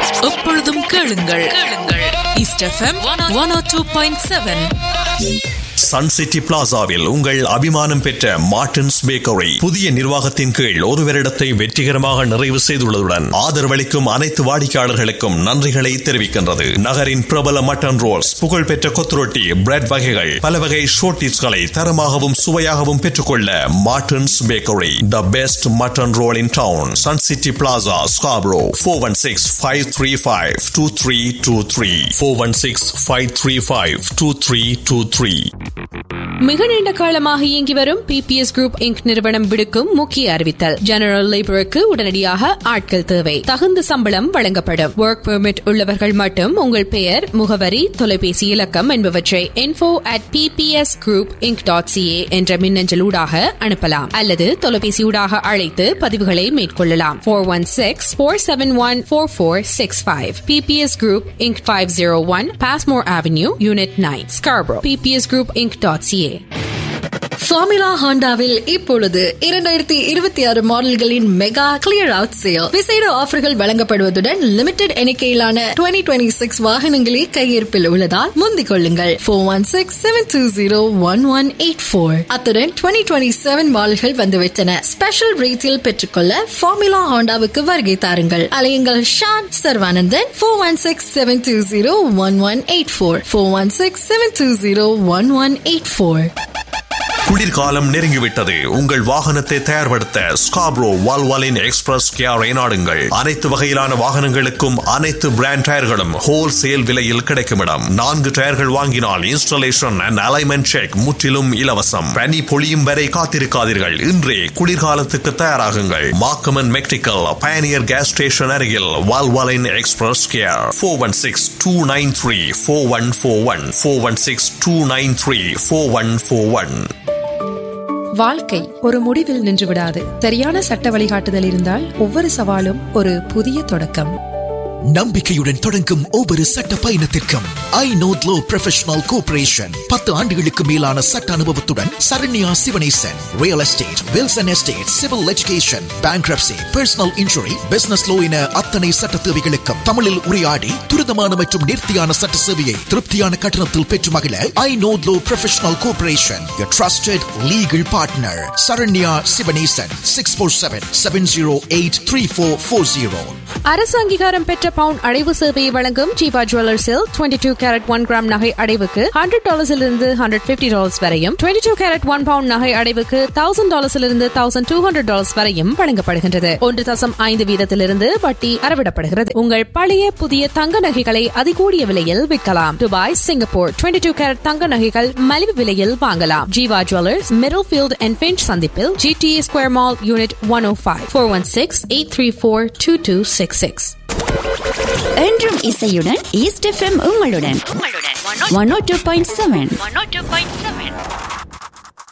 எப்பொழுதும் கேளுங்கள் கேளுங்கள் east FM one O two point seven sun city பிளாசாவில் உங்கள் அபிமானம் பெற்ற மார்டின்ஸ் பேக்கரி புதிய நிர்வாகத்தின் கீழ் ஒரு வருடத்தை வெற்றிகரமாக நிறைவு செய்துள்ளதுடன் ஆதரவளிக்கும் அனைத்து வாடிக்கையாளர்களுக்கும் நன்றிகளை தெரிவிக்கின்றது நகரின் பிரபல மட்டன் ரோல்ஸ் புகழ்பெற்ற கொத்துரொட்டி பிரெட் வகைகள் பல வகை ஷோர்டிஸ்களை தரமாகவும் சுவையாகவும் பெற்றுக்கொள்ள Martin's bakery the best mutton roll in town sun city plaza Scarborough four one six five three five two three two three four one six five three five two three two three மிக நீண்ட காலமாக இயங்கி வரும் PBS group ink நிறுவனம் விடுக்கும் முக்கிய அறிவித்தல் general லேபருக்கு உடனடியாக ஆட்கள் தேவை தகுந்த சம்பளம் வழங்கப்படும் ஒர்க் பெர்மிட் உள்ளவர்கள் மட்டும் உங்கள் பெயர் முகவரி தொலைபேசி இலக்கம் என்பவற்றை info at pps group inc dot CA என்ற மின்னஞ்சல் ஊடாக அனுப்பலாம் அல்லது தொலைபேசி ஊடாக அழைத்து பதிவுகளை மேற்கொள்ளலாம் four one six four seven one four four six five PPS group inc five zero one Passmore avenue unit nine Scarborough PPS group inc dot CA formula ஹாண்டாவில் இப்பொழுது இரண்டாயிரத்தி இருபத்தி ஆறு மாடல்களின் மெகா கிளியர் அவுட் சேல் விசேட ஆஃபர்கள் வழங்கப்படுவதுடன் limited எண்ணிக்கையிலான டுவெண்ட்டி டுவெண்ட்டி சிக்ஸ் வாகனங்களே கையிருப்பில் உள்ளதால் முந்திக் கொள்ளுங்கள் four one six seven two zero one one eight four அத்துடன் டுவெண்ட்டி டுவெண்ட்டி செவன் மாடல்கள் வந்துவிட்டன ஸ்பெஷல் ரேட்டில் பெற்றுக்கொள்ள ஃபார்முலா ஹாண்டாவுக்கு வருகை தாருங்கள் அலையுங்கள் Shan Sarvananthan four one six seven two zero one one eight four four one six seven two zero one one eight four குளிர்காலம் நெருங்கிவிட்டது உங்கள் வாகனத்தை தயார்படுத்த ஸ்காப்ரோ வால்வாலின் எக்ஸ்பிரஸ் கேரை நாடுங்கள் அனைத்து வகையிலான வாகனங்களுக்கும் அனைத்து பிராண்ட் டயர்களும் ஹோல்சேல் விலையில் கிடைக்கும் இடம் நான்கு டயர்கள் வாங்கினால் இன்ஸ்டாலேஷன் அண்ட் அலைன்மெண்ட் செக் முற்றிலும் இலவசம் பனி பொழியும் வரை காத்திருக்காதீர்கள் இன்றே குளிர்காலத்துக்கு தயாராகுங்கள் Markham and McNicoll pioneer gas station அருகில் Valvoline express care four one six two nine three four one four one four one six two nine three four one four one வாழ்க்கை ஒரு முடிவில் நின்றுவிடாது சரியான சட்ட வழிகாட்டுதல் இருந்தால் ஒவ்வொரு சவாலும் ஒரு புதிய தொடக்கம் நம்பிக்கையுடன் தொடங்கும் ஒவ்வொரு சட்ட பயணத்திற்கும் I note law professional cooperation பத்து ஆண்டுகளுக்கு மேலான சட்ட அனுபவத்துடன் Saranya Sivanesan real estate wills and estate civil education bankruptcy personal injury business law என அத்தனை சட்ட தேவைகளுக்கும் தமிழில் உரையாடி துரிதமான மற்றும் நேர்த்தியான சட்ட சேவையை திருப்தியான கட்டணத்தில் பெற்று மகிழ I note law professional cooperation your trusted legal partner Saranya Sivanesan six four seven seven zero eight three four four zero அரசு அங்கீகாரம் பெற்ற பவுண்ட் அடைவு சேவையை வழங்கும் ஜீவா ஜுவல்லர்ஸில் twenty two carat one gram நகை அடைவுக்கு ஹண்ட்ரட் டாலர்ஸிலிருந்து ஹண்ட்ரட் பிப்டி டாலர்ஸ் வரையும் twenty two carat one pound நகை அடைவுக்கு தௌசண்ட் டாலர்ஸிலிருந்து தௌசண்ட் டூ ஹண்ட்ரட் டாலர்ஸ் வரையும் வழங்கப்படுகின்றது ஒன்று தசம் ஐந்து வீதத்திலிருந்து வட்டி அறவிடப்படுகிறது உங்கள் பழைய புதிய தங்க நகைகளை அதிகூடிய விலையில் விற்கலாம் Dubai Singapore twenty two carat தங்க நகைகள் மலிவு விலையில் வாங்கலாம் Jeeva jewellers Middlefield and Finch சந்திப்பில் GTA square mall unit one O five four one six eight three four two two six six என்றும் இசையுடன் ஈஸ்ட் எஃப்எம் உங்களுடன் one O two point seven